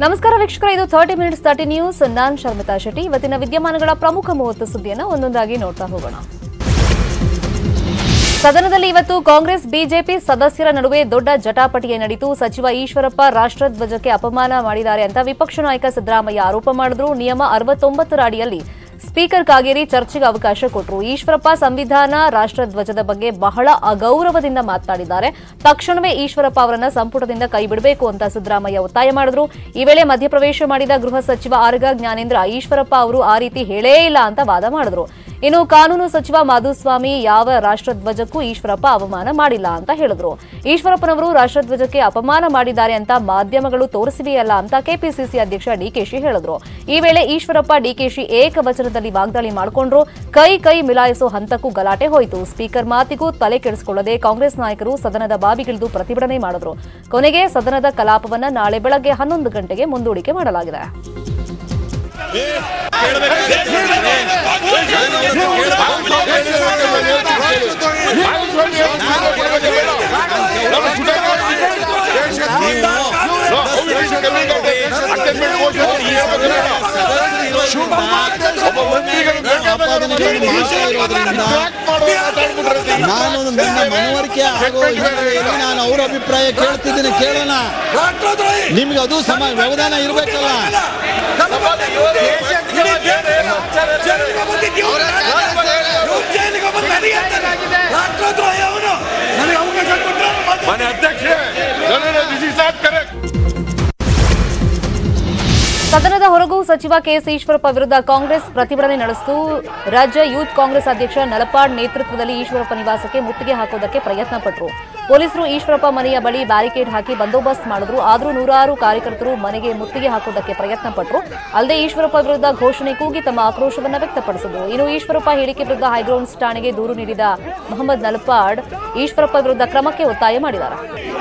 ನಮಸ್ಕಾರ ವೀಕ್ಷಕರ ಇದು ಥರ್ಟಿ ಮಿನಿಟ್ಸ್ ತರ್ಟಿ ನ್ಯೂಸ್ ನಾನ್ ಶರ್ಮಿತಾ ಶೆಟ್ಟಿ ಇವತ್ತಿನ ವಿದ್ಯಮಾನಗಳ ಪ್ರಮುಖ ಮೂವತ್ತು ಸುದ್ದಿಯನ್ನು ಒಂದೊಂದಾಗಿ ನೋಡ್ತಾ ಹೋಗೋಣ ಸದನದಲ್ಲಿ ಇವತ್ತು ಕಾಂಗ್ರೆಸ್ ಬಿಜೆಪಿ ಸದಸ್ಯರ ನಡುವೆ ದೊಡ್ಡ ಜಟಾಪಟಿಯೇ ನಡೆಯಿತು ಸಚಿವ ಈಶ್ವರಪ್ಪ ರಾಷ್ಟ್ರಧ್ವಜಕ್ಕೆ ಅಪಮಾನ ಮಾಡಿದ್ದಾರೆ ಅಂತ ವಿಪಕ್ಷ ನಾಯಕ ಸಿದ್ದರಾಮಯ್ಯ ಆರೋಪ ಮಾಡಿದ್ರು ನಿಯಮ ಅರವತ್ತೊಂಬತ್ತರ ಅಡಿಯಲ್ಲಿ ಸ್ಪೀಕರ್ ಕಾಗೇರಿ ಚರ್ಚೆಗೆ ಅವಕಾಶ ಕೊಟ್ಟರು ಈಶ್ವರಪ್ಪ ಸಂವಿಧಾನ ರಾಷ್ಟ್ರಧ್ವಜದ ಬಗ್ಗೆ ಬಹಳ ಅಗೌರವದಿಂದ ಮಾತನಾಡಿದ್ದಾರೆ ತಕ್ಷಣವೇ ಈಶ್ವರಪ್ಪ ಅವರನ್ನ ಸಂಪುಟದಿಂದ ಕೈಬಿಡಬೇಕು ಅಂತ ಸಿದ್ದರಾಮಯ್ಯ ಒತ್ತಾಯ ಮಾಡಿದ್ರು ಈ ವೇಳೆ ಮಧ್ಯಪ್ರವೇಶ ಮಾಡಿದ ಗೃಹ ಸಚಿವ ಆರ್ಗ ಜ್ಞಾನೇಂದ್ರ ಈಶ್ವರಪ್ಪ ಅವರು ಆ ರೀತಿ ಹೇಳೇ ಇಲ್ಲ ಅಂತ ವಾದ ಮಾಡಿದ್ರು ಇನ್ನು ಕಾನೂನು ಸಚಿವ ಮಾಧುಸ್ವಾಮಿ ಯಾವ ರಾಷ್ಟ್ರಧ್ವಜಕ್ಕೂ ಈಶ್ವರಪ್ಪ ಅವಮಾನ ಮಾಡಿಲ್ಲ ಅಂತ ಹೇಳಿದ್ರು ಈಶ್ವರಪ್ಪನವರು ರಾಷ್ಟ್ರಧ್ವಜಕ್ಕೆ ಅಪಮಾನ ಮಾಡಿದ್ದಾರೆ ಅಂತ ಮಾಧ್ಯಮಗಳು ತೋರಿಸಿವೆಯಲ್ಲ ಅಂತ ಕೆಪಿಸಿಸಿ ಅಧ್ಯಕ್ಷ ಡಿಕೆಶಿ ಹೇಳಿದ್ರು ಈ ವೇಳೆ ಈಶ್ವರಪ್ಪ ಡಿಕೆಶಿ ಏಕವಚನದಲ್ಲಿ ವಾಗ್ದಾಳಿ ಮಾಡಿಕೊಂಡ್ರು ಕೈ ಕೈ ಮಿಲಾಯಿಸೋ ಹಂತಕ್ಕೂ ಗಲಾಟೆ ಹೋಯಿತು ಸ್ಪೀಕರ್ ಮಾತಿಗೂ ತಲೆ ಕೆಡಿಸಿಕೊಳ್ಳದೆ ಕಾಂಗ್ರೆಸ್ ನಾಯಕರು ಸದನದ ಬಾವಿಗಿಳಿದು ಪ್ರತಿಭಟನೆ ಮಾಡಿದ್ರು ಕೊನೆಗೆ ಸದನದ ಕಲಾಪವನ್ನ ನಾಳೆ ಬೆಳಗ್ಗೆ ಹನ್ನೊಂದು ಗಂಟೆಗೆ ಮುಂದೂಡಿಕೆ ಮಾಡಲಾಗಿದೆ ನಾನು ನನ್ನ ಮನವರಿಕೆ ಆಗೋ ಹಿನ್ನೆಲೆಯಲ್ಲಿ ನಾನು ಅವ್ರ ಅಭಿಪ್ರಾಯ ಕೇಳ್ತಿದ್ದೀನಿ ಕೇಳೋಣ ನಿಮ್ಗೆ ಅದು ಸಮ ವ್ಯವಧಾನ ಇರ್ಬೇಕಲ್ಲ ಮನೆ ಅಧ್ಯಕ್ಷ ದಿಸ್ ಇಸ್ ನಾಟ್ ಕರೆಕ್ಟ್ ಸದನದ ಹೊರಗೂ ಸಚಿವ ಕೆಎಸ್ ಈಶ್ವರಪ್ಪ ವಿರುದ್ಧ ಕಾಂಗ್ರೆಸ್ ಪ್ರತಿಭಟನೆ ನಡೆಸಿತು ರಾಜ್ಯ ಯೂತ್ ಕಾಂಗ್ರೆಸ್ ಅಧ್ಯಕ್ಷ ನಲಪಾಡ್ ನೇತೃತ್ವದಲ್ಲಿ ಈಶ್ವರಪ್ಪ ನಿವಾಸಕ್ಕೆ ಮುತ್ತಿಗೆ ಹಾಕೋದಕ್ಕೆ ಪ್ರಯತ್ನ ಪಟ್ಟರು ಪೊಲೀಸರು ಈಶ್ವರಪ್ಪ ಮನೆಯ ಬಳಿ ಬ್ಯಾರಿಕೇಡ್ ಹಾಕಿ ಬಂದೋಬಸ್ತ್ ಮಾಡಿದ್ರು ಆದರೂ ನೂರಾರು ಕಾರ್ಯಕರ್ತರು ಮನೆಗೆ ಮುತ್ತಿಗೆ ಹಾಕೋದಕ್ಕೆ ಪ್ರಯತ್ನ ಪಟ್ಟರು ಅಲ್ಲದೆ ಈಶ್ವರಪ್ಪ ವಿರುದ್ಧ ಘೋಷಣೆ ಕೂಗಿ ತಮ್ಮ ಆಕ್ರೋಶವನ್ನ ವ್ಯಕ್ತಪಡಿಸಿದ್ರು ಇನ್ನು ಈಶ್ವರಪ್ಪ ಹೇಳಿಕೆ ವಿರುದ್ಧ ಹೈಗ್ರೌಂಡ್ಸ್ ಠಾಣೆಗೆ ದೂರು ನೀಡಿದ ಮೊಹಮ್ಮದ್ ನಲಪಾಡ್ ಈಶ್ವರಪ್ಪ ವಿರುದ್ಧ ಕ್ರಮಕ್ಕೆ ಒತ್ತಾಯ ಮಾಡಿದ್ದಾರೆ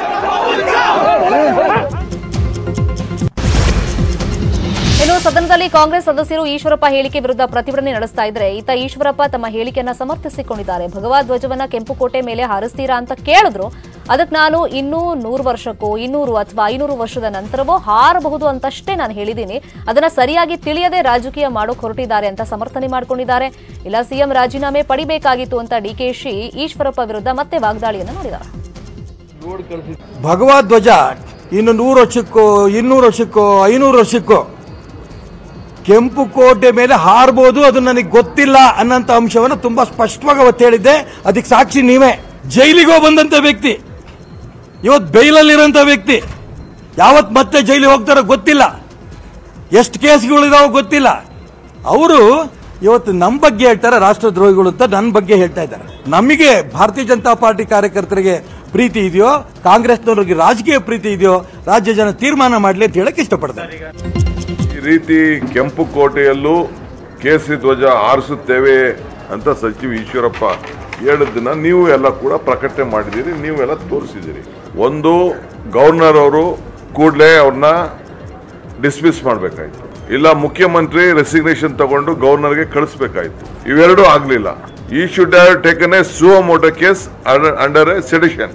ಇನ್ನು ಸದನದಲ್ಲಿ ಕಾಂಗ್ರೆಸ್ ಸದಸ್ಯರು ಈಶ್ವರಪ್ಪ ಹೇಳಿಕೆ ವಿರುದ್ಧ ಪ್ರತಿಭಟನೆ ನಡೆಸ್ತಾ ಇದ್ರೆ ಈತ ಈಶ್ವರಪ್ಪ ತಮ್ಮ ಹೇಳಿಕೆಯನ್ನ ಸಮರ್ಥಿಸಿಕೊಂಡಿದ್ದಾರೆ ಭಗವಾ ಧ್ವಜವನ್ನ ಕೆಂಪುಕೋಟೆ ಮೇಲೆ ಹಾರಿಸ್ತೀರಾ ಅಂತ ಕೇಳಿದ್ರು ಅದಕ್ಕೆ ನಾನು ಇನ್ನೂ ನೂರು ವರ್ಷಕ್ಕೋ ಇನ್ನೂರು ಅಥವಾ ಐನೂರು ವರ್ಷದ ನಂತರವೋ ಹಾರಬಹುದು ಅಂತಷ್ಟೇ ನಾನು ಹೇಳಿದ್ದೀನಿ ಅದನ್ನ ಸರಿಯಾಗಿ ತಿಳಿಯದೆ ರಾಜಕೀಯ ಮಾಡೋಕ್ ಹೊರಟಿದ್ದಾರೆ ಅಂತ ಸಮರ್ಥನೆ ಮಾಡ್ಕೊಂಡಿದ್ದಾರೆ ಇಲ್ಲ ಸಿಎಂ ರಾಜೀನಾಮೆ ಪಡಿಬೇಕಾಗಿತ್ತು ಅಂತ ಡಿಕೆಶಿ ಈಶ್ವರಪ್ಪ ವಿರುದ್ಧ ಮತ್ತೆ ವಾಗ್ದಾಳಿಯನ್ನು ಮಾಡಿದ್ದಾರೆ ಭಗವದ್ ಧ್ವಜ ಇನ್ನು ನೂರು ವರ್ಷಕ್ಕೋ ಇನ್ನೂರು ವರ್ಷಕ್ಕೋ ಐನೂರು ವರ್ಷಕ್ಕೋ ಕೆಂಪು ಕೋಟೆ ಮೇಲೆ ಹಾರ್ಬೋದು ಅದು ನನಗೆ ಗೊತ್ತಿಲ್ಲ ಅನ್ನೋಂಥ ಅಂಶವನ್ನು ತುಂಬಾ ಸ್ಪಷ್ಟವಾಗಿ ಅವತ್ತು ಹೇಳಿದ್ದೆ ಅದಕ್ಕೆ ಸಾಕ್ಷಿ ನೀವೇ ಜೈಲಿಗೋ ಬಂದಂತ ವ್ಯಕ್ತಿ ಇವತ್ತು ಬೈಲಲ್ಲಿರೋಂಥ ವ್ಯಕ್ತಿ ಯಾವತ್ ಮತ್ತೆ ಜೈಲಿಗೆ ಹೋಗ್ತಾರೋ ಗೊತ್ತಿಲ್ಲ ಎಷ್ಟು ಕೇಸ್ಗಳಿದಾವೋ ಗೊತ್ತಿಲ್ಲ ಅವರು ಇವತ್ತು ನಮ್ಮ ಬಗ್ಗೆ ಹೇಳ್ತಾರೆ ರಾಷ್ಟ್ರದ್ರೋಹಿಗಳು ಅಂತ ನನ್ನ ಬಗ್ಗೆ ಹೇಳ್ತಾ ಇದ್ದಾರೆ ನಮಗೆ ಭಾರತೀಯ ಜನತಾ ಪಾರ್ಟಿ ಕಾರ್ಯಕರ್ತರಿಗೆ ಪ್ರೀತಿ ಇದೆಯೋ ಕಾಂಗ್ರೆಸ್ನವ್ರಿಗೆ ರಾಜಕೀಯ ಪ್ರೀತಿ ಇದೆಯೋ ರಾಜ್ಯ ಜನ ತೀರ್ಮಾನ ಮಾಡಲಿ ಅಂತ ಹೇಳಕ್ ಇಷ್ಟಪಡ್ತಾರೆ ಈ ರೀತಿ ಕೆಂಪು ಕೋಟೆಯಲ್ಲೂ ಕೇಸರಿ ಧ್ವಜ ಆರಿಸುತ್ತೇವೆ ಅಂತ ಸಚಿವ ಈಶ್ವರಪ್ಪ ಹೇಳಿದ್ದನ್ನ ನೀವು ಎಲ್ಲ ಕೂಡ ಪ್ರಕಟಣೆ ಮಾಡಿದ್ದೀರಿ ನೀವು ಎಲ್ಲ ತೋರಿಸಿದ್ದೀರಿ ಒಂದು ಗವರ್ನರ್ ಅವರು ಕೂಡಲೇ ಅವ್ರನ್ನ ಡಿಸ್ಮಿಸ್ ಮಾಡಬೇಕಾಯ್ತು ಇಲ್ಲ ಮುಖ್ಯಮಂತ್ರಿ ರೆಸಿಗ್ನೇಷನ್ ತಗೊಂಡು ಗವರ್ನರ್ಗೆ ಕಳಿಸ್ಬೇಕಾಯ್ತು ಇವೆರಡೂ ಆಗಲಿಲ್ಲ ಈ should have taken a suo motu case under a sedition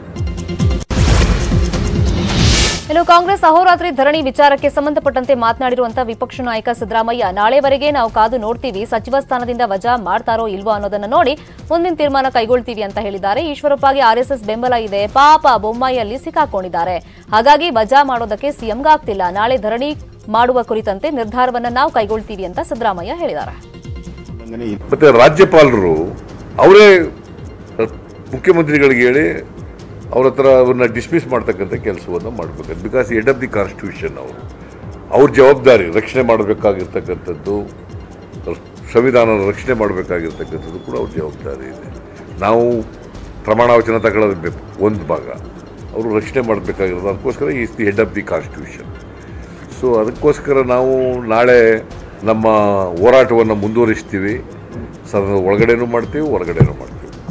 ಇನ್ನು ಕಾಂಗ್ರೆಸ್ ಅಹೋರಾತ್ರಿ ಧರಣಿ ವಿಚಾರಕ್ಕೆ ಸಂಬಂಧಪಟ್ಟಂತೆ ಮಾತನಾಡಿರುವಂತಹ ವಿಪಕ್ಷ ನಾಯಕ ಸಿದ್ದರಾಮಯ್ಯ ನಾಳೆವರೆಗೆ ನಾವು ಕಾದು ನೋಡ್ತೀವಿ ಸಚಿವ ಸ್ಥಾನದಿಂದ ವಜಾ ಮಾಡ್ತಾರೋ ಇಲ್ವೋ ಅನ್ನೋದನ್ನ ನೋಡಿ ಮುಂದಿನ ತೀರ್ಮಾನ ಕೈಗೊಳ್ತೀವಿ ಅಂತ ಹೇಳಿದ್ದಾರೆ ಈಶ್ವರಪ್ಪಗೆ ಆರ್ಎಸ್ಎಸ್ ಬೆಂಬಲ ಇದೆ ಪಾಪ ಬೊಮ್ಮಾಯಿಯಲ್ಲಿ ಸಿಕ್ಕಾಕೊಂಡಿದ್ದಾರೆ ಹಾಗಾಗಿ ವಜಾ ಮಾಡೋದಕ್ಕೆ ಸಿಎಂಗಾಗ್ತಿಲ್ಲ ನಾಳೆ ಧರಣಿ ಮಾಡುವ ಕುರಿತಂತೆ ನಿರ್ಧಾರವನ್ನ ನಾವು ಕೈಗೊಳ್ತೀವಿ ಅಂತ ಸಿದ್ದರಾಮಯ್ಯ ಹೇಳಿದ್ದಾರೆ ಮತ್ತೆ ರಾಜ್ಯಪಾಲರು ಅವರೇ ಮುಖ್ಯಮಂತ್ರಿಗಳಿಗೆ ಹೇಳಿ ಅವ್ರ ಹತ್ರ ಅವ್ರನ್ನ ಡಿಸ್ಮಿಸ್ ಮಾಡ್ತಕ್ಕಂಥ ಕೆಲಸವನ್ನು ಮಾಡಬೇಕು because head of the constitution ಅವರು ಅವ್ರ ಜವಾಬ್ದಾರಿ ರಕ್ಷಣೆ ಮಾಡಬೇಕಾಗಿರ್ತಕ್ಕಂಥದ್ದು ಸಂವಿಧಾನ ರಕ್ಷಣೆ ಮಾಡಬೇಕಾಗಿರ್ತಕ್ಕಂಥದ್ದು ಕೂಡ ಅವ್ರ ಜವಾಬ್ದಾರಿ ಇದೆ ನಾವು ಪ್ರಮಾಣ ವಚನ ತಗೊಳ್ಳೋದು ಬೇಕು ಒಂದು ಭಾಗ ಅವರು ರಕ್ಷಣೆ ಮಾಡಬೇಕಾಗಿರೋದು ಅದಕ್ಕೋಸ್ಕರ is the head of the constitution so ಅದಕ್ಕೋಸ್ಕರ ನಾವು ನಾಳೆ ನಮ್ಮ ಹೋರಾಟವನ್ನು ಮುಂದುವರಿಸ್ತೀವಿ ಸದನದ ಒಳಗಡೆನೂ ಮಾಡ್ತೀವಿ ಹೊರಗಡೆನೂ ಮಾಡ್ತೀವಿ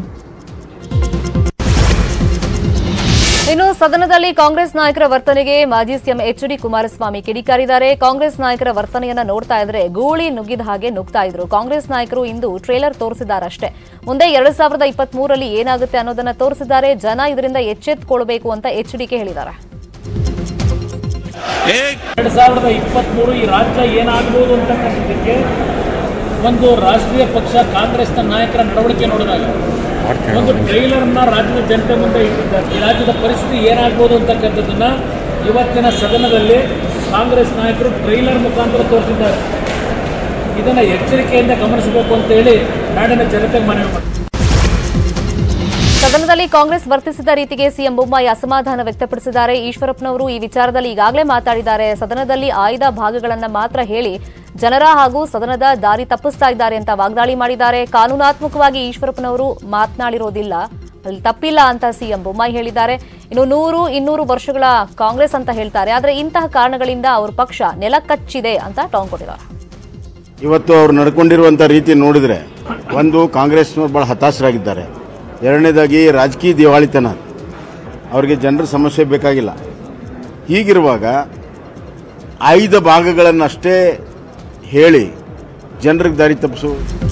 ಇನ್ನು ಸದನದಲ್ಲಿ ಕಾಂಗ್ರೆಸ್ ನಾಯಕರ ವರ್ತನೆಗೆ ಮಾಜಿ ಸಿಎಂ ಎಚ್ ಡಿ ಕುಮಾರಸ್ವಾಮಿ ಕಿಡಿಕಾರಿದ್ದಾರೆ ಕಾಂಗ್ರೆಸ್ ನಾಯಕರ ವರ್ತನೆಯನ್ನ ನೋಡ್ತಾ ಇದ್ರೆ ಗೂಳಿ ನುಗ್ಗಿದ ಹಾಗೆ ನುಗ್ತಾ ಇದ್ರು ಕಾಂಗ್ರೆಸ್ ನಾಯಕರು ಇಂದು ಟ್ರೇಲರ್ ತೋರಿಸಿದ್ದಾರಷ್ಟೇ ಮುಂದೆ ಎರಡ್ ಸಾವಿರದ ಇಪ್ಪತ್ತ್ ಮೂರರಲ್ಲಿ ಏನಾಗುತ್ತೆ ಅನ್ನೋದನ್ನ ತೋರಿಸಿದ್ದಾರೆ ಜನ ಇದರಿಂದ ಎಚ್ಚೆತ್ತುಕೊಳ್ಬೇಕು ಅಂತ ಎಚ್ ಡಿಕೆ ಹೇಳಿದ್ದಾರೆ ಎರಡು ಸಾವಿರದ ಇಪ್ಪತ್ತ್ಮೂರು ಈ ರಾಜ್ಯ ಏನಾಗ್ಬೋದು ಅಂತಕ್ಕಂಥದ್ದಕ್ಕೆ ಒಂದು ರಾಷ್ಟ್ರೀಯ ಪಕ್ಷ ಕಾಂಗ್ರೆಸ್ನ ನಾಯಕರ ನಡವಳಿಕೆ ನೋಡಿದಾಗ ಒಂದು ಟ್ರೈಲರ್ನ ರಾಜ್ಯದ ಜನತೆ ಮುಂದೆ ಇಟ್ಟಿದ್ದಾರೆ ಈ ರಾಜ್ಯದ ಪರಿಸ್ಥಿತಿ ಏನಾಗ್ಬೋದು ಅಂತಕ್ಕಂಥದ್ದನ್ನ ಇವತ್ತಿನ ಸದನದಲ್ಲಿ ಕಾಂಗ್ರೆಸ್ ನಾಯಕರು ಟ್ರೈಲರ್ ಮುಖಾಂತರ ತೋರಿಸಿದ್ದಾರೆ ಇದನ್ನು ಎಚ್ಚರಿಕೆಯಿಂದ ಗಮನಿಸಬೇಕು ಅಂತೇಳಿ ನಾಡಿನ ಜನತೆಗೆ ಮನವಿ ಮಾಡ್ತಾರೆ ಸದನದಲ್ಲಿ ಕಾಂಗ್ರೆಸ್ ವರ್ತಿಸಿದ ರೀತಿಗೆ ಸಿಎಂ ಬೊಮ್ಮಾಯಿ ಅಸಮಾಧಾನ ವ್ಯಕ್ತಪಡಿಸಿದ್ದಾರೆ ಈಶ್ವರಪ್ಪನವರು ಈ ವಿಚಾರದಲ್ಲಿ ಈಗಾಗಲೇ ಮಾತಾಡಿದ್ದಾರೆ ಸದನದಲ್ಲಿ ಆಯ್ದ ಭಾಗಗಳನ್ನ ಮಾತ್ರ ಹೇಳಿ ಜನರ ಹಾಗೂ ಸದನದ ದಾರಿ ತಪ್ಪಿಸ್ತಾ ಇದ್ದಾರೆ ಅಂತ ವಾಗ್ದಾಳಿ ಮಾಡಿದ್ದಾರೆ ಕಾನೂನಾತ್ಮಕವಾಗಿ ಈಶ್ವರಪ್ಪನವರು ಮಾತನಾಡಿರೋದಿಲ್ಲ ಅಲ್ಲಿ ತಪ್ಪಿಲ್ಲ ಅಂತ ಸಿಎಂ ಬೊಮ್ಮಾಯಿ ಹೇಳಿದ್ದಾರೆ ಇನ್ನು ನೂರು ಇನ್ನೂರು ವರ್ಷಗಳ ಕಾಂಗ್ರೆಸ್ ಅಂತ ಹೇಳ್ತಾರೆ ಆದರೆ ಇಂತಹ ಕಾರಣಗಳಿಂದ ಅವ್ರ ಪಕ್ಷ ನೆಲಕಚ್ಚಿದೆ ಅಂತ ಟಾಂಗ್ ಕೊಟ್ಟಿದ್ದಾರೆ ಇವತ್ತು ಅವ್ರು ನಡ್ಕೊಂಡಿರುವಂಥ ರೀತಿ ನೋಡಿದರೆ ಒಂದು ಕಾಂಗ್ರೆಸ್ನವ್ರು ಭಾಳ ಹತಾಶರಾಗಿದ್ದಾರೆ ಎರಡನೇದಾಗಿ ರಾಜಕೀಯ ದಿವಾಳಿತನ ಅವರಿಗೆ ಜನರ ಸಮಸ್ಯೆ ಬೇಕಾಗಿಲ್ಲ ಹೀಗಿರುವಾಗ ಆಯ್ದ ಭಾಗಗಳನ್ನಷ್ಟೇ ಹೇಳಿ ಜನರಿಗೆ ದಾರಿ ತಪ್ಪಿಸು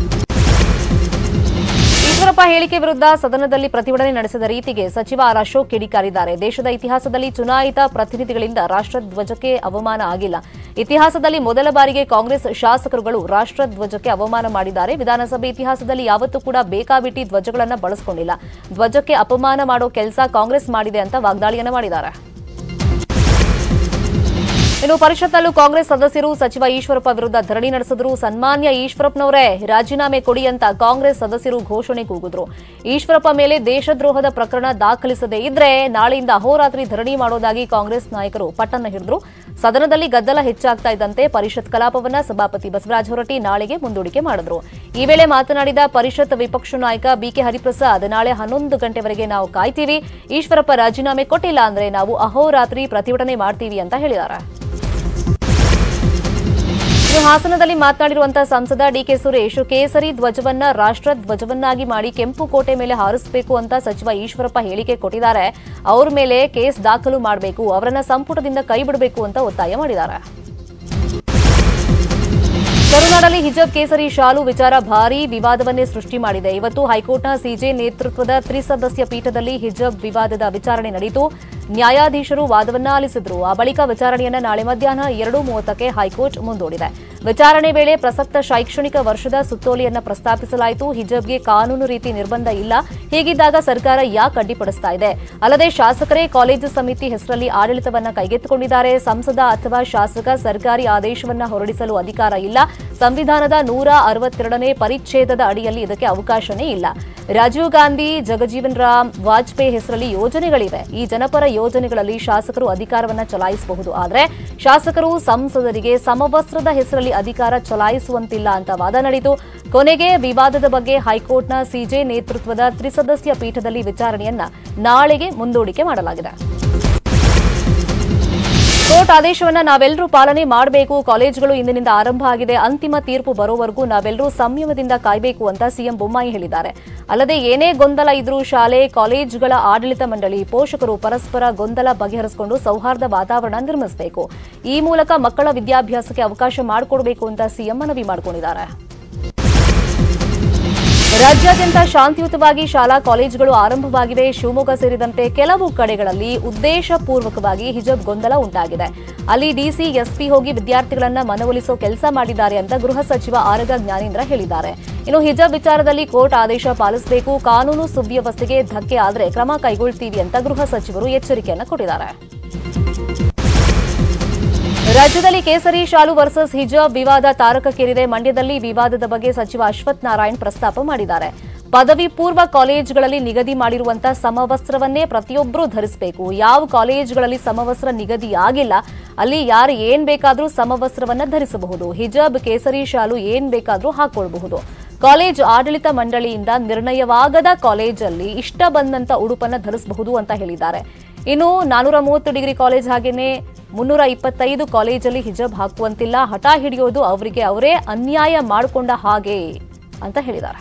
ಈಶ್ವರಪ್ಪ ಹೇಳಿಕೆ ವಿರುದ್ಧ ಸದನದಲ್ಲಿ ಪ್ರತಿಭಟನೆ ನಡೆಸಿದ ರೀತಿಗೆ ಸಚಿವ ಆರ್ ಅಶೋಕ್ ಕಿಡಿಕಾರಿದ್ದಾರೆ ದೇಶದ ಇತಿಹಾಸದಲ್ಲಿ ಚುನಾಯಿತ ಪ್ರತಿನಿಧಿಗಳಿಂದ ರಾಷ್ಟ್ರಧ್ವಜಕ್ಕೆ ಅವಮಾನ ಆಗಿಲ್ಲ ಇತಿಹಾಸದಲ್ಲಿ ಮೊದಲ ಬಾರಿಗೆ ಕಾಂಗ್ರೆಸ್ ಶಾಸಕರುಗಳು ರಾಷ್ಟ್ರಧ್ವಜಕ್ಕೆ ಅವಮಾನ ಮಾಡಿದ್ದಾರೆ ವಿಧಾನಸಭೆ ಇತಿಹಾಸದಲ್ಲಿ ಯಾವತ್ತೂ ಕೂಡ ಬೇಕಾಬಿಟ್ಟಿ ಧ್ವಜಗಳನ್ನು ಬಳಸಿಕೊಂಡಿಲ್ಲ ಧ್ವಜಕ್ಕೆ ಅಪಮಾನ ಮಾಡೋ ಕೆಲಸ ಕಾಂಗ್ರೆಸ್ ಮಾಡಿದೆ ಅಂತ ವಾಗ್ದಾಳಿಯನ್ನ ಮಾಡಿದ್ದಾರೆ ಇನ್ನು ಪರಿಷತ್ನಲ್ಲೂ ಕಾಂಗ್ರೆಸ್ ಸದಸ್ಯರು ಸಚಿವ ಈಶ್ವರಪ್ಪ ವಿರುದ್ಧ ಧರಣಿ ನಡೆಸಿದ್ರು ಸನ್ಮಾನ್ಯ ಈಶ್ವರಪ್ಪನವರೇ ರಾಜೀನಾಮೆ ಕೊಡಿ ಅಂತ ಕಾಂಗ್ರೆಸ್ ಸದಸ್ಯರು ಘೋಷಣೆ ಕೂಗಿದ್ರು ಈಶ್ವರಪ್ಪ ಮೇಲೆ ದೇಶದ್ರೋಹದ ಪ್ರಕರಣ ದಾಖಲಿಸದೇ ಇದ್ರೆ ನಾಳೆಯಿಂದ ಅಹೋರಾತ್ರಿ ಧರಣಿ ಮಾಡೋದಾಗಿ ಕಾಂಗ್ರೆಸ್ ನಾಯಕರು ಪಟ್ಟನ್ನ ಹಿಡಿದ್ರು ಸದನದಲ್ಲಿ ಗದ್ದಲ ಹೆಚ್ಚಾಗ್ತಾ ಇದ್ದಂತೆ ಪರಿಷತ್ ಕಲಾಪವನ್ನ ಸಭಾಪತಿ ಬಸವರಾಜ ಹೊರಟ್ಟಿ ನಾಳೆಗೆ ಮುಂದೂಡಿಕೆ ಮಾಡಿದ್ರು ಈ ವೇಳೆ ಮಾತನಾಡಿದ ಪರಿಷತ್ ವಿಪಕ್ಷ ನಾಯಕ ಬಿಕೆ ಹರಿಪ್ರಸಾದ್ ನಾಳೆ ಹನ್ನೊಂದು ಗಂಟೆವರೆಗೆ ನಾವು ಕಾಯ್ತೀವಿ ಈಶ್ವರಪ್ಪ ರಾಜೀನಾಮೆ ಕೊಟ್ಟಿಲ್ಲ ಅಂದ್ರೆ ನಾವು ಅಹೋರಾತ್ರಿ ಪ್ರತಿಭಟನೆ ಮಾಡ್ತೀವಿ ಅಂತ ಹೇಳಿದ್ದಾರೆ ಇನ್ನು ಹಾಸನದಲ್ಲಿ ಮಾತನಾಡಿರುವಂತಹ ಸಂಸದ ಡಿಕೆ ಸುರೇಶ್ ಕೇಸರಿ ಧ್ವಜವನ್ನ ರಾಷ್ಟ್ರ ಧ್ವಜವನ್ನಾಗಿ ಮಾಡಿ ಕೆಂಪು ಕೋಟೆ ಮೇಲೆ ಹಾರಿಸಬೇಕು ಅಂತ ಸಚಿವ ಈಶ್ವರಪ್ಪ ಹೇಳಿಕೆ ಕೊಟ್ಟಿದ್ದಾರೆ ಅವ್ರ ಮೇಲೆ ಕೇಸ್ ದಾಖಲು ಮಾಡಬೇಕು ಅವರನ್ನ ಸಂಪುಟದಿಂದ ಕೈ ಬಿಡಬೇಕು ಅಂತ ಒತ್ತಾಯ ಮಾಡಿದ್ದಾರೆ ಕರುನಾಡಲ್ಲಿ ಹಿಜಬ್ ಕೇಸರಿ ಶಾಲು ವಿಚಾರ ಭಾರೀ ವಿವಾದವನ್ನೇ ಸೃಷ್ಟಿ ಮಾಡಿದೆ ಇವತ್ತು ಹೈಕೋರ್ಟ್ನ ಸಿಜೆ ನೇತೃತ್ವದ ತ್ರಿಸದಸ್ಯ ಪೀಠದಲ್ಲಿ ಹಿಜಬ್ ವಿವಾದದ ವಿಚಾರಣೆ ನಡೆಯಿತು ನ್ಯಾಯಾಧೀಶರು ವಾದವನ್ನ ಆಲಿಸಿದ್ರು ಆ ಬಳಿಕ ವಿಚಾರಣೆಯನ್ನ ನಾಳೆ ಮಧ್ಯಾಹ್ನ ಎರಡು ಮೂವತ್ತಕ್ಕೆ ಹೈಕೋರ್ಟ್ ಮುಂದೂಡಿದೆ ವಿಚಾರಣೆ ವೇಳೆ ಪ್ರಸಕ್ತ ಶೈಕ್ಷಣಿಕ ವರ್ಷದ ಸುತ್ತೋಲೆಯನ್ನ ಪ್ರಸ್ತಾಪಿಸಲಾಯಿತು ಹಿಜಬ್ಗೆ ಕಾನೂನು ರೀತಿ ನಿರ್ಬಂಧ ಇಲ್ಲ ಹೀಗಿದ್ದಾಗ ಸರ್ಕಾರ ಯಾಕೆ ಅಡ್ಡಿಪಡಿಸ್ತಾ ಇದೆ ಅಲ್ಲದೆ ಶಾಸಕರೇ ಕಾಲೇಜು ಸಮಿತಿ ಹೆಸರಲ್ಲಿ ಆಡಳಿತವನ್ನ ಕೈಗೆತ್ತಿಕೊಂಡಿದ್ದಾರೆ ಸಂಸದ ಅಥವಾ ಶಾಸಕ ಸರ್ಕಾರಿ ಆದೇಶವನ್ನ ಹೊರಡಿಸಲು ಅಧಿಕಾರ ಇಲ್ಲ ಸಂವಿಧಾನದ ನೂರ ಅರವತ್ತೆರಡನೇ ಪರಿಚ್ಛೇದದ ಅಡಿಯಲ್ಲಿ ಇದಕ್ಕೆ ಅವಕಾಶನೇ ಇಲ್ಲ ರಾಜೀವ್ ಗಾಂಧಿ ಜಗಜೀವನ್ ರಾಮ್ ವಾಜಪೇಯಿ ಹೆಸರಲ್ಲಿ ಯೋಜನೆಗಳಿವೆ ಈ ಜನಪರ ಯೋಜನೆಗಳಲ್ಲಿ ಶಾಸಕರು ಅಧಿಕಾರವನ್ನ ಚಲಾಯಿಸಬಹುದು ಆದರೆ ಶಾಸಕರು ಸಂಸದರಿಗೆ ಸಮವಸ್ತ್ರದ ಹೆಸರಲ್ಲಿ ಅಧಿಕಾರ ಚಲಾಯಿಸುವಂತಿಲ್ಲ ಅಂತ ವಾದ ನಡೆಯಿತು ಕೊನೆಗೆ ವಿವಾದದ ಬಗ್ಗೆ ಹೈಕೋರ್ಟ್ನ ಸಿಜೆ ನೇತೃತ್ವದ ತ್ರಿಸದಸ್ಯ ಪೀಠದಲ್ಲಿ ವಿಚಾರಣೆಯನ್ನ ನಾಳೆಗೆ ಮುಂದೂಡಿಕೆ ಮಾಡಲಾಗಿದೆ ಕೋರ್ಟ್ ಆದೇಶವನ್ನ ನಾವೆಲ್ಲರೂ ಪಾಲನೆ ಮಾಡಬೇಕು ಕಾಲೇಜುಗಳು ಇಂದಿನಿಂದ ಆರಂಭ ಆಗಿದೆ ಅಂತಿಮ ತೀರ್ಪು ಬರೋವರೆಗೂ ನಾವೆಲ್ಲರೂ ಸಂಯಮದಿಂದ ಕಾಯಬೇಕು ಅಂತ ಸಿಎಂ ಬೊಮ್ಮಾಯಿ ಹೇಳಿದ್ದಾರೆ ಅಲ್ಲದೆ ಏನೇ ಗೊಂದಲ ಇದ್ರೂ ಶಾಲೆ ಕಾಲೇಜುಗಳ ಆಡಳಿತ ಮಂಡಳಿ ಪೋಷಕರು ಪರಸ್ಪರ ಗೊಂದಲ ಬಗೆಹರಿಸಿಕೊಂಡು ಸೌಹಾರ್ದ ವಾತಾವರಣ ನಿರ್ಮಿಸಬೇಕು ಈ ಮೂಲಕ ಮಕ್ಕಳ ವಿದ್ಯಾಭ್ಯಾಸಕ್ಕೆ ಅವಕಾಶ ಮಾಡಿಕೊಡಬೇಕು ಅಂತ ಸಿಎಂ ಮನವಿ ಮಾಡಿಕೊಂಡಿದ್ದಾರೆ ರಾಜ್ಯಾದ್ಯಂತ ಶಾಂತಿಯುತವಾಗಿ ಶಾಲಾ ಕಾಲೇಜುಗಳು ಆರಂಭವಾಗಿವೆ ಶಿವಮೊಗ್ಗ ಸೇರಿದಂತೆ ಕೆಲವು ಕಡೆಗಳಲ್ಲಿ ಉದ್ದೇಶಪೂರ್ವಕವಾಗಿ ಹಿಜಬ್ ಗೊಂದಲ ಉಂಟಾಗಿದೆ ಅಲ್ಲಿ ಡಿಸಿ ಎಸ್ಪಿ ಹೋಗಿ ವಿದ್ಯಾರ್ಥಿಗಳನ್ನ ಮನವೊಲಿಸೋ ಕೆಲಸ ಮಾಡಿದ್ದಾರೆ ಅಂತ ಗೃಹ ಸಚಿವ ಆರಗ ಜ್ಞಾನೇಂದ್ರ ಹೇಳಿದ್ದಾರೆ ಇನ್ನು ಹಿಜಬ್ ವಿಚಾರದಲ್ಲಿ ಕೋರ್ಟ್ ಆದೇಶ ಪಾಲಿಸಬೇಕು ಕಾನೂನು ಸುವ್ಯವಸ್ಥೆಗೆ ಧಕ್ಕೆ ಆದರೆ ಕ್ರಮ ಕೈಗೊಳ್ತೀವಿ ಅಂತ ಗೃಹ ಸಚಿವರು ಎಚ್ಚರಿಕೆಯನ್ನು ಕೊಟ್ಟಿದ್ದಾರೆ ರಾಜ್ಯದಲ್ಲಿ ಕೇಸರಿ ಶಾಲು ವರ್ಸಸ್ ಹಿಜಾಬ್ ವಿವಾದ ತಾರಕಕ್ಕೇರಿದೆ ಮಂಡ್ಯದಲ್ಲಿ ವಿವಾದದ ಬಗ್ಗೆ ಸಚಿವ ಅಶ್ವಥ್ ನಾರಾಯಣ್ ಪ್ರಸ್ತಾಪ ಮಾಡಿದ್ದಾರೆ ಪದವಿ ಪೂರ್ವ ಕಾಲೇಜುಗಳಲ್ಲಿ ನಿಗದಿ ಮಾಡಿರುವಂತಹ ಸಮವಸ್ತ್ರವನ್ನೇ ಪ್ರತಿಯೊಬ್ಬರೂ ಧರಿಸಬೇಕು ಯಾವ ಕಾಲೇಜುಗಳಲ್ಲಿ ಸಮವಸ್ತ್ರ ನಿಗದಿ ಆಗಿಲ್ಲ ಅಲ್ಲಿ ಯಾರು ಏನ್ ಬೇಕಾದ್ರೂ ಸಮವಸ್ತ್ರವನ್ನ ಧರಿಸಬಹುದು ಹಿಜಾಬ್ ಕೇಸರಿ ಶಾಲು ಏನ್ ಬೇಕಾದ್ರೂ ಹಾಕೊಳ್ಬಹುದು ಕಾಲೇಜ್ ಆಡಳಿತ ಮಂಡಳಿಯಿಂದ ನಿರ್ಣಯವಾಗದ ಕಾಲೇಜಲ್ಲಿ ಇಷ್ಟ ಬಂದಂತ ಉಡುಪನ್ನ ಧರಿಸಬಹುದು ಅಂತ ಹೇಳಿದ್ದಾರೆ ಇನ್ನು ನಾನೂರ ಮೂವತ್ತು ಡಿಗ್ರಿ ಕಾಲೇಜ್ ಹಾಗೇನೆ ಮುನ್ನೂರ ಇಪ್ಪತ್ತೈದು ಕಾಲೇಜಲ್ಲಿ ಹಿಜಬ್ ಹಾಕುವಂತಿಲ್ಲ ಹಠ ಹಿಡಿಯೋದು ಅವರಿಗೆ ಅವರೇ ಅನ್ಯಾಯ ಮಾಡಿಕೊಂಡ ಹಾಗೆ ಅಂತ ಹೇಳಿದ್ದಾರೆ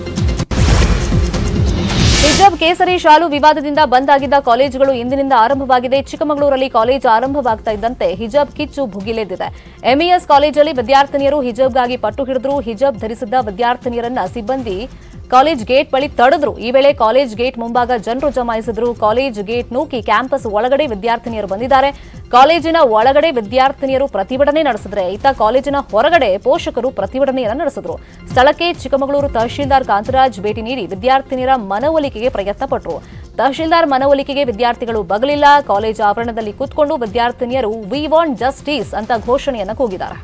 ಹಿಜಬ್ ಕೇಸರಿ ಶಾಲು ವಿವಾದದಿಂದ ಬಂದ್ ಆಗಿದ್ದ ಕಾಲೇಜುಗಳು ಇಂದಿನಿಂದ ಆರಂಭವಾಗಿದೆ ಚಿಕ್ಕಮಗಳೂರಲ್ಲಿ ಕಾಲೇಜ್ ಆರಂಭವಾಗ್ತಾ ಇದ್ದಂತೆ ಹಿಜಬ್ ಕಿಚ್ಚು ಭುಗಿಲೆದ್ದಿದೆ ಎಂಇಎಸ್ ಕಾಲೇಜಲ್ಲಿ ವಿದ್ಯಾರ್ಥಿನಿಯರು ಹಿಜಬ್ಗಾಗಿ ಪಟ್ಟು ಹಿಡಿದ್ರು ಹಿಜಬ್ ಧರಿಸಿದ್ದ ವಿದ್ಯಾರ್ಥಿನಿಯರನ್ನ ಸಿಬ್ಬಂದಿ ಕಾಲೇಜ್ ಗೇಟ್ ಬಳಿ ತಡೆದ್ರು ಈ ವೇಳೆ ಕಾಲೇಜ್ ಗೇಟ್ ಮುಂಭಾಗ ಜನರು ಜಮಾಯಿಸಿದ್ರು ಕಾಲೇಜ್ ಗೇಟ್ ನೂಕಿ ಕ್ಯಾಂಪಸ್ ಒಳಗಡೆ ವಿದ್ಯಾರ್ಥಿನಿಯರು ಬಂದಿದ್ದಾರೆ ಕಾಲೇಜಿನ ಒಳಗಡೆ ವಿದ್ಯಾರ್ಥಿನಿಯರು ಪ್ರತಿಭಟನೆ ನಡೆಸಿದ್ರೆ ಇತ್ತ ಕಾಲೇಜಿನ ಹೊರಗಡೆ ಪೋಷಕರು ಪ್ರತಿಭಟನೆಯನ್ನ ನಡೆಸಿದ್ರು ಸ್ಥಳಕ್ಕೆ ಚಿಕ್ಕಮಗಳೂರು ತಹಶೀಲ್ದಾರ್ ಕಾಂತರಾಜ್ ಭೇಟಿ ನೀಡಿ ವಿದ್ಯಾರ್ಥಿನಿಯರ ಮನವೊಲಿಕೆಗೆ ಪ್ರಯತ್ನ ಪಟ್ಟರು ತಹಶೀಲ್ದಾರ್ ಮನವೊಲಿಕೆಗೆ ವಿದ್ಯಾರ್ಥಿಗಳು ಬಗಲಿಲ್ಲ ಕಾಲೇಜ್ ಆವರಣದಲ್ಲಿ ಕೂತ್ಕೊಂಡು ವಿದ್ಯಾರ್ಥಿನಿಯರು ವಿ ವಾಂಟ್ ಜಸ್ಟಿಸ್ ಅಂತ ಘೋಷಣೆಯನ್ನ ಕೂಗಿದ್ದಾರೆ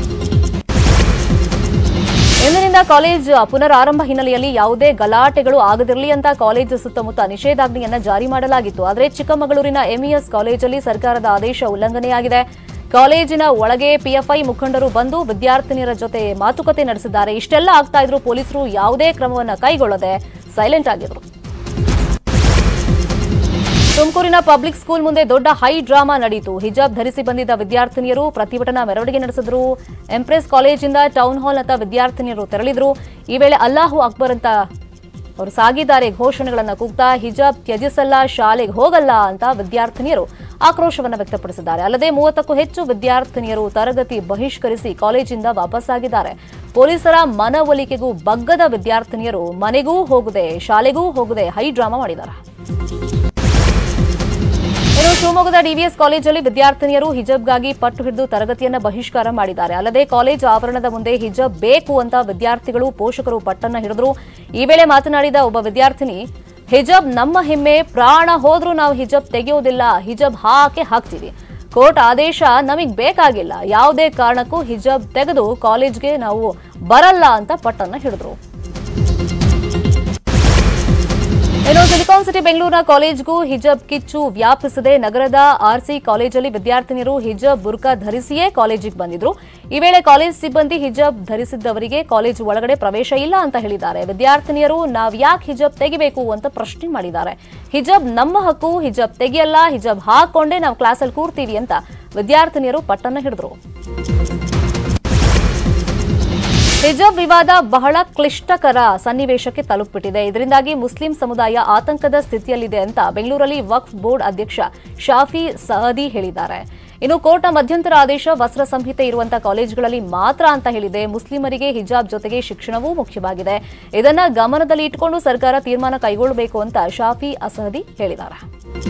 ಇಂದಿನಿಂದ ಕಾಲೇಜ್ ಪುನರಾರಂಭ ಹಿನ್ನೆಲೆಯಲ್ಲಿ ಯಾವುದೇ ಗಲಾಟೆಗಳು ಆಗದಿರಲಿ ಅಂತ ಕಾಲೇಜು ಸುತ್ತಮುತ್ತ ನಿಷೇಧಾಜ್ಞೆಯನ್ನ ಜಾರಿ ಮಾಡಲಾಗಿತ್ತು ಆದರೆ ಚಿಕ್ಕಮಗಳೂರಿನ ಎಂಇಎಸ್ ಕಾಲೇಜಲ್ಲಿ ಸರ್ಕಾರದ ಆದೇಶ ಉಲ್ಲಂಘನೆಯಾಗಿದೆ ಕಾಲೇಜಿನ ಒಳಗೆ ಪಿಎಫ್ಐ ಮುಖಂಡರು ಬಂದು ವಿದ್ಯಾರ್ಥಿನಿಯರ ಜೊತೆ ಮಾತುಕತೆ ನಡೆಸಿದ್ದಾರೆ ಇಷ್ಟೆಲ್ಲ ಆಗ್ತಾ ಇದ್ರು ಪೊಲೀಸರು ಯಾವುದೇ ಕ್ರಮವನ್ನ ಕೈಗೊಳ್ಳದೆ ಸೈಲೆಂಟ್ ಆಗಿದ್ರು ತುಮಕೂರಿನ ಪಬ್ಲಿಕ್ ಸ್ಕೂಲ್ ಮುಂದೆ ದೊಡ್ಡ ಹೈ ಡ್ರಾಮಾ ನಡೆಯಿತು ಹಿಜಾಬ್ ಧರಿಸಿ ಬಂದಿದ್ದ ವಿದ್ಯಾರ್ಥಿನಿಯರು ಪ್ರತಿಭಟನಾ ಮೆರವಣಿಗೆ ನಡೆಸಿದ್ರು ಎಂಪ್ರೆಸ್ ಕಾಲೇಜಿಂದ ಟೌನ್ ಹಾಲ್ ಅಂತ ವಿದ್ಯಾರ್ಥಿನಿಯರು ತೆರಳಿದ್ರು ಈ ವೇಳೆ ಅಲ್ಲಾಹು ಅಕ್ಬರ್ ಅಂತ ಅವರು ಸಾಗಿದ್ದಾರೆ ಘೋಷಣೆಗಳನ್ನ ಕೂಗ್ತಾ ಹಿಜಾಬ್ ತ್ಯಜಿಸಲ್ಲ ಶಾಲೆಗೆ ಹೋಗಲ್ಲ ಅಂತ ವಿದ್ಯಾರ್ಥಿನಿಯರು ಆಕ್ರೋಶವನ್ನ ವ್ಯಕ್ತಪಡಿಸಿದ್ದಾರೆ ಅಲ್ಲದೆ ಮೂವತ್ತಕ್ಕೂ ಹೆಚ್ಚು ವಿದ್ಯಾರ್ಥಿನಿಯರು ತರಗತಿ ಬಹಿಷ್ಕರಿಸಿ ಕಾಲೇಜಿಂದ ವಾಪಸ್ಸಾಗಿದ್ದಾರೆ ಪೊಲೀಸರ ಮನವೊಲಿಕೆಗೂ ಬಗ್ಗದ ವಿದ್ಯಾರ್ಥಿನಿಯರು ಮನೆಗೂ ಹೋಗದೆ ಶಾಲೆಗೂ ಹೋಗದೆ ಹೈ ಡ್ರಾಮಾ ಮಾಡಿದ್ದಾರೆ ಇನ್ನು ಶಿವಮೊಗ್ಗದ ಡಿವಿಎಸ್ ಕಾಲೇಜಲ್ಲಿ ವಿದ್ಯಾರ್ಥಿನಿಯರು ಹಿಜಬ್ಗಾಗಿ ಪಟ್ಟು ಹಿಡಿದು ತರಗತಿಯನ್ನ ಬಹಿಷ್ಕಾರ ಮಾಡಿದ್ದಾರೆ ಅಲ್ಲದೆ ಕಾಲೇಜ್ ಆವರಣದ ಮುಂದೆ ಹಿಜಬ್ ಬೇಕು ಅಂತ ವಿದ್ಯಾರ್ಥಿಗಳು ಪೋಷಕರು ಪಟ್ಟನ್ನ ಹಿಡಿದ್ರು ಈ ವೇಳೆ ಮಾತನಾಡಿದ ಒಬ್ಬ ವಿದ್ಯಾರ್ಥಿನಿ ಹಿಜಬ್ ನಮ್ಮ ಹೆಮ್ಮೆ ಪ್ರಾಣ ಹೋದ್ರೂ ನಾವು ಹಿಜಬ್ ತೆಗೆಯೋದಿಲ್ಲ ಹಿಜಬ್ ಹಾಕೆ ಹಾಕ್ತೀವಿ ಕೋರ್ಟ್ ಆದೇಶ ನಮಗ್ ಬೇಕಾಗಿಲ್ಲ ಯಾವುದೇ ಕಾರಣಕ್ಕೂ ಹಿಜಬ್ ತೆಗೆದು ಕಾಲೇಜ್ಗೆ ನಾವು ಬರಲ್ಲ ಅಂತ ಪಟ್ಟನ್ನ ಹಿಡಿದ್ರು ಇನ್ನು ಸಿಲಿಕಾನ್ ಸಿಟಿ ಬೆಂಗಳೂರಿನ ಕಾಲೇಜ್ಗೂ ಹಿಜಬ್ ಕಿಚ್ಚು ವ್ಯಾಪಿಸಿದೆ ನಗರದ ಆರ್ಸಿ ಕಾಲೇಜಲ್ಲಿ ವಿದ್ಯಾರ್ಥಿನಿಯರು ಹಿಜಬ್ ಬುರ್ಕಾ ಧರಿಸಿಯೇ ಕಾಲೇಜಿಗೆ ಬಂದಿದ್ರು ಈ ವೇಳೆ ಕಾಲೇಜ್ ಸಿಬ್ಬಂದಿ ಹಿಜಬ್ ಧರಿಸಿದ್ದವರಿಗೆ ಕಾಲೇಜ್ ಒಳಗಡೆ ಪ್ರವೇಶ ಇಲ್ಲ ಅಂತ ಹೇಳಿದ್ದಾರೆ ವಿದ್ಯಾರ್ಥಿನಿಯರು ನಾವ್ ಯಾಕೆ ಹಿಜಬ್ ತೆಗಿಬೇಕು ಅಂತ ಪ್ರಶ್ನೆ ಮಾಡಿದ್ದಾರೆ ಹಿಜಬ್ ನಮ್ಮ ಹಕ್ಕು ಹಿಜಬ್ ತೆಗಿಯಲ್ಲ ಹಿಜಬ್ ಹಾಕೊಂಡೇ ನಾವು ಕ್ಲಾಸಲ್ಲಿ ಕೂರ್ತೀವಿ ಅಂತ ವಿದ್ಯಾರ್ಥಿನಿಯರು ಪಟ್ಟನ್ನ ಹಿಡಿದ್ರು ಹಿಜಾಬ್ ವಿವಾದ ಬಹಳ ಕ್ಲಿಷ್ಟಕರ ಸನ್ನಿವೇಶಕ್ಕೆ ತಲುಪಿಬಿಟ್ಟಿದೆ ಇದರಿಂದಾಗಿ ಮುಸ್ಲಿಂ ಸಮುದಾಯ ಆತಂಕದ ಸ್ಥಿತಿಯಲ್ಲಿದೆ ಅಂತ ಬೆಂಗಳೂರಲ್ಲಿ ವಕ್ಫ್ ಬೋರ್ಡ್ ಅಧ್ಯಕ್ಷ ಶಾಫಿ ಸಹದಿ ಹೇಳಿದ್ದಾರೆ ಇನ್ನು ಕೋರ್ಟ್ನ ಮಧ್ಯಂತರ ಆದೇಶ ವಸ್ತ್ರ ಸಂಹಿತೆ ಇರುವಂತಹ ಕಾಲೇಜುಗಳಲ್ಲಿ ಮಾತ್ರ ಅಂತ ಹೇಳಿದೆ ಮುಸ್ಲಿಮರಿಗೆ ಹಿಜಾಬ್ ಜೊತೆಗೆ ಶಿಕ್ಷಣವೂ ಮುಖ್ಯವಾಗಿದೆ ಇದನ್ನ ಗಮನದಲ್ಲಿ ಇಟ್ಕೊಂಡು ಸರ್ಕಾರ ತೀರ್ಮಾನ ಕೈಗೊಳ್ಳಬೇಕು ಅಂತ ಶಾಫಿ ಅಸಹದಿ ಹೇಳಿದ್ದಾರೆ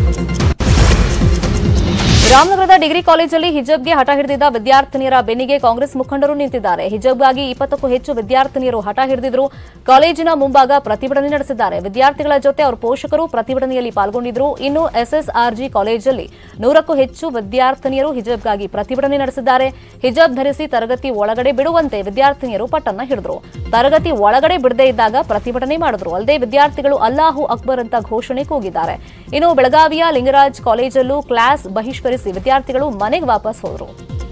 ರಾಮನಗರದ ಡಿಗ್ರಿ ಕಾಲೇಜಲ್ಲಿ ಹಿಜಬ್ಗೆ ಹಠ ಹಿಡಿದಿದ್ದ ವಿದ್ಯಾರ್ಥಿನಿಯರ ಬೆನ್ನಿಗೆ ಕಾಂಗ್ರೆಸ್ ಮುಖಂಡರು ನಿಂತಿದ್ದಾರೆ ಹಿಜಬ್ಗಾಗಿ ಇಪ್ಪತ್ತಕ್ಕೂ ಹೆಚ್ಚು ವಿದ್ಯಾರ್ಥಿನಿಯರು ಹಠ ಹಿಡಿದಿದ್ರು ಕಾಲೇಜಿನ ಮುಂಭಾಗ ಪ್ರತಿಭಟನೆ ನಡೆಸಿದ್ದಾರೆ ವಿದ್ಯಾರ್ಥಿಗಳ ಜೊತೆ ಅವರ ಪೋಷಕರು ಪ್ರತಿಭಟನೆಯಲ್ಲಿ ಪಾಲ್ಗೊಂಡಿದ್ರು ಇನ್ನು ಎಸ್ಎಸ್ಆರ್ಜಿ ಕಾಲೇಜಲ್ಲಿ ನೂರಕ್ಕೂ ಹೆಚ್ಚು ವಿದ್ಯಾರ್ಥಿನಿಯರು ಹಿಜಬ್ಗಾಗಿ ಪ್ರತಿಭಟನೆ ನಡೆಸಿದ್ದಾರೆ ಹಿಜಬ್ ಧರಿಸಿ ತರಗತಿ ಒಳಗಡೆ ಬಿಡುವಂತೆ ವಿದ್ಯಾರ್ಥಿನಿಯರು ಪಟ್ಟನ್ನ ಹಿಡಿದ್ರು ತರಗತಿ ಒಳಗಡೆ ಬಿಡದೇ ಇದ್ದಾಗ ಪ್ರತಿಭಟನೆ ಮಾಡಿದ್ರು ಅಲ್ಲದೆ ವಿದ್ಯಾರ್ಥಿಗಳು ಅಲ್ಲಾಹು ಅಕ್ಬರ್ ಅಂತ ಘೋಷಣೆ ಕೂಗಿದ್ದಾರೆ ಇನ್ನು ಬೆಳಗಾವಿಯ ಲಿಂಗರಾಜ್ ಕಾಲೇಜಲ್ಲೂ ಕ್ಲಾಸ್ ಬಹಿಷ್ಕರಿಸಿ ವಿದ್ಯಾರ್ಥಿಗಳು ಮನೆಗೆ ವಾಪಸ್ ಹೋದರು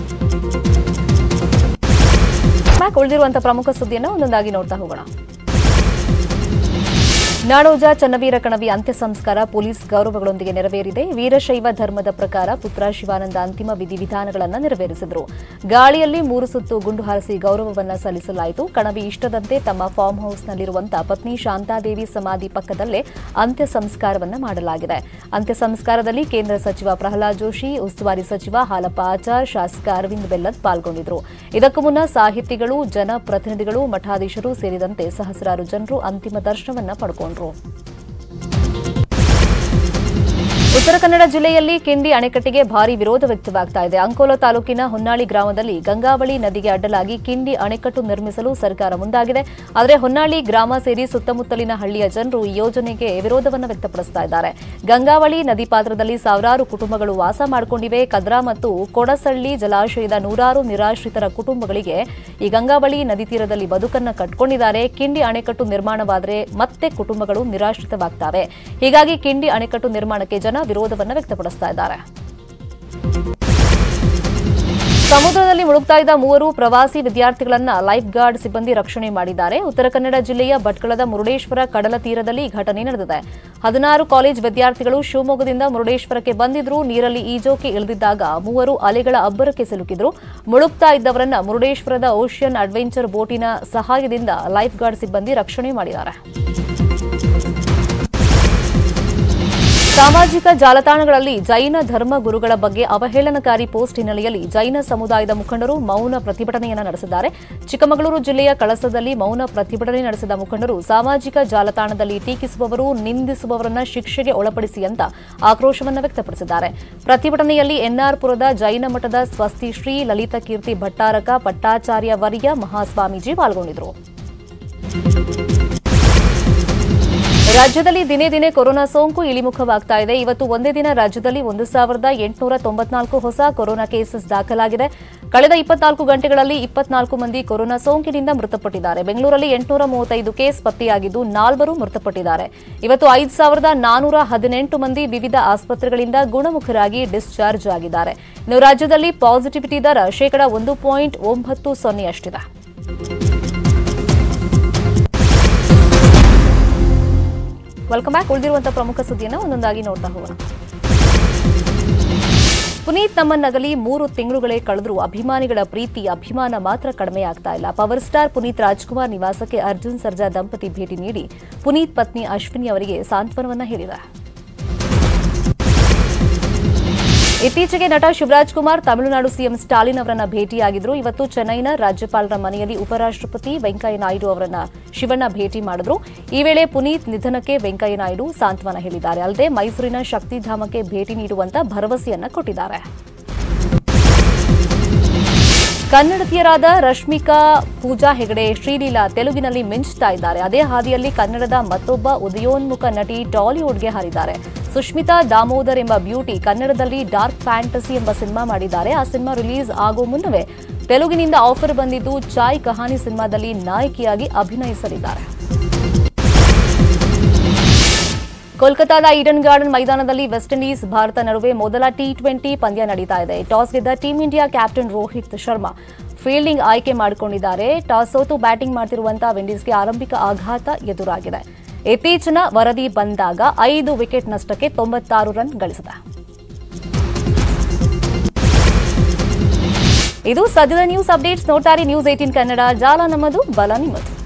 ಉಳಿದಿರುವಂತಹ ಪ್ರಮುಖ ಸುದ್ದಿಯನ್ನು ಒಂದೊಂದಾಗಿ ನೋಡ್ತಾ ಹೋಗೋಣ ನಾಡೋಜ ಚನ್ನವೀರ ಕಣವಿ ಅಂತ್ಯ ಸಂಸ್ಕಾರ ಪೊಲೀಸ್ ಗೌರವಗಳೊಂದಿಗೆ ನೆರವೇರಿದೆ ವೀರಶೈವ ಧರ್ಮದ ಪ್ರಕಾರ ಪುತ್ರ ಶಿವಾನಂದ ಅಂತಿಮ ವಿಧಿವಿಧಾನಗಳನ್ನು ನೆರವೇರಿಸಿದರು ಗಾಳಿಯಲ್ಲಿ ಮೂರು ಸುತ್ತು ಗುಂಡು ಹಾರಿಸಿ ಗೌರವವನ್ನ ಸಲ್ಲಿಸಲಾಯಿತು ಕಣವಿ ಇಷ್ಟದಂತೆ ತಮ್ಮ ಫಾರ್ಮ್ ಹೌಸ್ನಲ್ಲಿರುವಂತಹ ಪತ್ನಿ ಶಾಂತಾದೇವಿ ಸಮಾಧಿ ಪಕ್ಕದಲ್ಲೇ ಅಂತ್ಯ ಸಂಸ್ಕಾರವನ್ನ ಮಾಡಲಾಗಿದೆ ಅಂತ್ಯ ಸಂಸ್ಕಾರದಲ್ಲಿ ಕೇಂದ್ರ ಸಚಿವ ಪ್ರಹ್ಲಾದ್ ಜೋಶಿ ಉಸ್ತುವಾರಿ ಸಚಿವ ಹಾಲಪ್ಪ ಆಚಾರ್ ಶಾಸಕ ಅರವಿಂದ್ ಬೆಲ್ಲದ್ ಪಾಲ್ಗೊಂಡಿದ್ರು ಇದಕ್ಕೂ ಮುನ್ನ ಸಾಹಿತಿಗಳು ಜನಪ್ರತಿನಿಧಿಗಳು ಮಠಾಧೀಶರು ಸೇರಿದಂತೆ ಸಹಸ್ರಾರು ಜನರು ಅಂತಿಮ ದರ್ಶನವನ್ನ ಪಡ್ಕೊಂಡ್ರು ಉತ್ತರ ಕನ್ನಡ ಜಿಲ್ಲೆಯಲ್ಲಿ ಕಿಂಡಿ ಅಣೆಕಟ್ಟಿಗೆ ಭಾರಿ ವಿರೋಧ ವ್ಯಕ್ತವಾಗ್ತಾ ಇದೆ ಅಂಕೋಲ ತಾಲೂಕಿನ ಹೊನ್ನಾಳಿ ಗ್ರಾಮದಲ್ಲಿ ಗಂಗಾವಳಿ ನದಿಗೆ ಅಡ್ಡಲಾಗಿ ಕಿಂಡಿ ಅಣೆಕಟ್ಟು ನಿರ್ಮಿಸಲು ಸರ್ಕಾರ ಮುಂದಾಗಿದೆ ಆದರೆ ಹೊನ್ನಾಳಿ ಗ್ರಾಮ ಸೇರಿ ಸುತ್ತಮುತ್ತಲಿನ ಹಳ್ಳಿಯ ಜನರು ಈ ಯೋಜನೆಗೆ ವಿರೋಧವನ್ನು ವ್ಯಕ್ತಪಡಿಸ್ತಾ ಇದ್ದಾರೆ ಗಂಗಾವಳಿ ನದಿ ಪಾತ್ರದಲ್ಲಿ ಸಾವಿರಾರು ಕುಟುಂಬಗಳು ವಾಸ ಮಾಡಿಕೊಂಡಿವೆ ಕದ್ರಾ ಮತ್ತು ಕೊಡಸಳ್ಳಿ ಜಲಾಶಯದ ನೂರಾರು ನಿರಾಶ್ರಿತರ ಕುಟುಂಬಗಳಿಗೆ ಈ ಗಂಗಾವಳಿ ನದಿ ತೀರದಲ್ಲಿ ಬದುಕನ್ನ ಕಟ್ಕೊಂಡಿದ್ದಾರೆ ಕಿಂಡಿ ಅಣೆಕಟ್ಟು ನಿರ್ಮಾಣವಾದರೆ ಮತ್ತೆ ಕುಟುಂಬಗಳು ನಿರಾಶ್ರಿತವಾಗ್ತವೆ ಹೀಗಾಗಿ ಕಿಂಡಿ ಅಣೆಕಟ್ಟು ನಿರ್ಮಾಣಕ್ಕೆ ಜನ ವಿರೋಧವನ್ನು ವ್ಯಕ್ತಪಡಿಸ್ತಾ ಇದ್ದಾರೆ ಸಮುದ್ರದಲ್ಲಿ ಮುಳುಗ್ತಾ ಇದ್ದ ಮೂವರು ಪ್ರವಾಸಿ ವಿದ್ಯಾರ್ಥಿಗಳನ್ನ ಲೈಫ್ ಗಾರ್ಡ್ ಸಿಬ್ಬಂದಿ ರಕ್ಷಣೆ ಮಾಡಿದ್ದಾರೆ ಉತ್ತರ ಕನ್ನಡ ಜಿಲ್ಲೆಯ ಭಟ್ಕಳದ ಮುರುಡೇಶ್ವರ ಕಡಲ ತೀರದಲ್ಲಿ ಈ ಘಟನೆ ನಡೆದಿದೆ ಹದಿನಾರು ಕಾಲೇಜ್ ವಿದ್ಯಾರ್ಥಿಗಳು ಶಿವಮೊಗ್ಗದಿಂದ ಮುರುಡೇಶ್ವರಕ್ಕೆ ಬಂದಿದ್ರು ನೀರಲ್ಲಿ ಈಜೋಕೆ ಇಳಿದಿದ್ದಾಗ ಮೂವರು ಅಲೆಗಳ ಅಬ್ಬರಕ್ಕೆ ಸಿಲುಕಿದ್ರು ಮುಳುಗ್ತಾ ಇದ್ದವರನ್ನ ಮುರುಡೇಶ್ವರದ ಓಷಿಯನ್ ಅಡ್ವೆಂಚರ್ ಬೋಟಿನ ಸಹಾಯದಿಂದ ಲೈಫ್ ಗಾರ್ಡ್ ಸಿಬ್ಬಂದಿ ರಕ್ಷಣೆ ಮಾಡಿದ್ದಾರೆ ಸಾಮಾಜಿಕ ಜಾಲತಾಣಗಳಲ್ಲಿ ಜೈನ ಧರ್ಮ ಗುರುಗಳ ಬಗ್ಗೆ ಅವಹೇಳನಕಾರಿ ಪೋಸ್ಟ್ ಹಿನ್ನೆಲೆಯಲ್ಲಿ ಜೈನ ಸಮುದಾಯದ ಮುಖಂಡರು ಮೌನ ಪ್ರತಿಭಟನೆಯನ್ನು ನಡೆಸಿದ್ದಾರೆ ಚಿಕ್ಕಮಗಳೂರು ಜಿಲ್ಲೆಯ ಕಳಸದಲ್ಲಿ ಮೌನ ಪ್ರತಿಭಟನೆ ನಡೆಸಿದ ಮುಖಂಡರು ಸಾಮಾಜಿಕ ಜಾಲತಾಣದಲ್ಲಿ ಟೀಕಿಸುವವರು ನಿಂದಿಸುವವರನ್ನ ಶಿಕ್ಷೆಗೆ ಒಳಪಡಿಸಿ ಅಂತ ಆಕ್ರೋಶವನ್ನು ವ್ಯಕ್ತಪಡಿಸಿದ್ದಾರೆ ಪ್ರತಿಭಟನೆಯಲ್ಲಿ ಎನ್ಆರ್ಪುರದ ಜೈನ ಮಠದ ಸ್ವಸ್ತಿ ಶ್ರೀ ಲಲಿತ ಕೀರ್ತಿ ಭಟ್ಟಾರಕ ಪಟ್ಟಾಚಾರ್ಯ ವರ್ಯ ಮಹಾಸ್ವಾಮೀಜಿ ಪಾಲ್ಗೊಂಡಿದ್ದರು ರಾಜ್ಯದಲ್ಲಿ ದಿನೇ ದಿನೇ ಕೊರೋನಾ ಸೋಂಕು ಇಳಿಮುಖವಾಗ್ತಾ ಇದೆ ಇವತ್ತು ಒಂದೇ ದಿನ ರಾಜ್ಯದಲ್ಲಿ ಒಂದು ಸಾವಿರದ ಎಂಟುನೂರ ತೊಂಬತ್ನಾಲ್ಕು ಹೊಸ ಕೊರೋನಾ ಕೇಸಸ್ ದಾಖಲಾಗಿದೆ ಕಳೆದ ಇಪ್ಪತ್ನಾಲ್ಕು ಗಂಟೆಗಳಲ್ಲಿ ಇಪ್ಪತ್ನಾಲ್ಕು ಮಂದಿ ಕೊರೋನಾ ಸೋಂಕಿನಿಂದ ಮೃತಪಟ್ಟಿದ್ದಾರೆ ಬೆಂಗಳೂರಲ್ಲಿ ಎಂಟುನೂರ ಮೂವತ್ತೈದು ಕೇಸ್ ಪತ್ತೆಯಾಗಿದ್ದು ನಾಲ್ವರು ಮೃತಪಟ್ಟಿದ್ದಾರೆ ಇವತ್ತು ಐದು ಸಾವಿರದ ನಾನೂರ ಹದಿನೆಂಟು ಮಂದಿ ವಿವಿಧ ಆಸ್ಪತ್ರೆಗಳಿಂದ ಗುಣಮುಖರಾಗಿ ಡಿಸ್ಚಾರ್ಜ್ ಆಗಿದ್ದಾರೆ ಇನ್ನು ರಾಜ್ಯದಲ್ಲಿ ಪಾಸಿಟಿವಿಟಿ ದರ ಶೇಕಡ ಒಂದು ಪಾಯಿಂಟ್ ಒಂಬತ್ತು ಸೊನ್ನೆಯಷ್ಟಿದೆ ವೆಲ್ಕಮ್ ಬ್ಯಾಕ್ ಉಳಿದಿರುವಂತಹ ಪ್ರಮುಖ ಸುದ್ದಿಯನ್ನು ಒಂದೊಂದಾಗಿ ನೋಡ್ತಾ ಹೋಗೋಣ ಪುನೀತ್ ನಮ್ಮನ್ನಗಲಿ ಮೂರು ತಿಂಗಳುಗಳೇ ಕಳೆದರೂ ಅಭಿಮಾನಿಗಳ ಪ್ರೀತಿ ಅಭಿಮಾನ ಮಾತ್ರ ಕಡಿಮೆ ಆಗ್ತಾ ಇಲ್ಲ ಪವರ್ ಸ್ಟಾರ್ ಪುನೀತ್ ರಾಜ್ಕುಮಾರ್ ನಿವಾಸಕ್ಕೆ ಅರ್ಜುನ್ ಸರ್ಜಾ ದಂಪತಿ ಭೇಟಿ ನೀಡಿ ಪುನೀತ್ ಪತ್ನಿ ಅಶ್ವಿನಿ ಅವರಿಗೆ ಸಾಂತ್ವನವನ್ನ ಹೇಳಿದ್ದಾರೆ ಇತ್ತೀಚೆಗೆ ನಟ ಶಿವರಾಜ್ ಕುಮಾರ್ ತಮಿಳುನಾಡು ಸಿಎಂ ಸ್ಟಾಲಿನ್ ಅವರನ್ನ ಭೇಟಿಯಾಗಿದ್ರು ಇವತ್ತು ಚೆನ್ನೈನ ರಾಜ್ಯಪಾಲರ ಮನೆಯಲ್ಲಿ ಉಪರಾಷ್ಟ್ರಪತಿ ವೆಂಕಯ್ಯ ನಾಯ್ಡು ಅವರನ್ನ ಶಿವಣ್ಣ ಭೇಟಿ ಮಾಡಿದ್ರು ಈ ವೇಳೆ ಪುನೀತ್ ನಿಧನಕ್ಕೆ ವೆಂಕಯ್ಯ ನಾಯ್ಡು ಸಾಂತ್ವನ ಹೇಳಿದ್ದಾರೆ ಅಲ್ಲದೆ ಮೈಸೂರಿನ ಶಕ್ತಿಧಾಮಕ್ಕೆ ಭೇಟಿ ನೀಡುವಂತ ಭರವಸೆಯನ್ನ ಕೊಟ್ಟಿದ್ದಾರೆ ಕನ್ನಡತಿಯರಾದ ರಶ್ಮಿಕಾ ಪೂಜಾ ಹೆಗಡೆ ಶ್ರೀಲೀಲಾ ತೆಲುಗಿನಲ್ಲಿ ಮಿಂಚ್ತಾ ಇದ್ದಾರೆ ಅದೇ ಹಾದಿಯಲ್ಲಿ ಕನ್ನಡದ ಮತ್ತೊಬ್ಬ ಉದಯೋನ್ಮುಖ ನಟಿ ಟಾಲಿವುಡ್ಗೆ ಹಾರಿದ್ದಾರೆ ಸುಷ್ಮಿತಾ ದಾಮೋದರ್ ಎಂಬ ಬ್ಯೂಟಿ ಕನ್ನಡದಲ್ಲಿ ಡಾರ್ಕ್ ಫ್ಯಾಂಟಸಿ ಎಂಬ ಸಿನಿಮಾ ಮಾಡಿದ್ದಾರೆ ಆ ಸಿನಿಮಾ ರಿಲೀಸ್ ಆಗೋ ಮುನ್ನವೇ ತೆಲುಗಿನಿಂದ ಆಫರ್ ಬಂದಿದ್ದು ಚಾಯ್ ಕಹಾನಿ ಸಿನಿಮಾದಲ್ಲಿ ನಾಯಕಿಯಾಗಿ ಅಭಿನಯಿಸಲಿದ್ದಾರೆ ಕೋಲ್ಕತಾದ ಈಡನ್ ಗಾರ್ಡನ್ ಮೈದಾನದಲ್ಲಿ ವೆಸ್ಟ್ ಇಂಡೀಸ್ ಭಾರತ ನಡುವೆ ಮೊದಲ ಟಿ ಟ್ವೆಂಟಿ ಪಂದ್ಯ ನಡೀತಾ ಇದೆ ಟಾಸ್ ಗೆದ್ದ team India captain Rohit Sharma fielding ಆಯ್ಕೆ ಮಾಡಿಕೊಂಡಿದ್ದಾರೆ ಟಾಸ್ ಸೋತು ಬ್ಯಾಟಿಂಗ್ ಮಾಡ್ತಿರುವಂತಹ ವಿಂಡೀಸ್ಗೆ ಆರಂಭಿಕ ಆಘಾತ ಎದುರಾಗಿದೆ ಇತ್ತೀಚಿನ ವರದಿ ಬಂದಾಗ ಐದು ವಿಕೆಟ್ ನಷ್ಟಕ್ಕೆ ತೊಂಬತ್ತಾರು ರನ್ ಗಳಿಸಿದೆ ಇದು ಸದ್ಯದ ನ್ಯೂಸ್ ಅಪ್ಡೇಟ್ಸ್ ನೋಟಾರಿ ನ್ಯೂಸ್ ಏಟೀನ್ ಕನ್ನಡ ಜಾಲ ನಮ್ಮದು ಬಲ ನಿಮ್ಮದು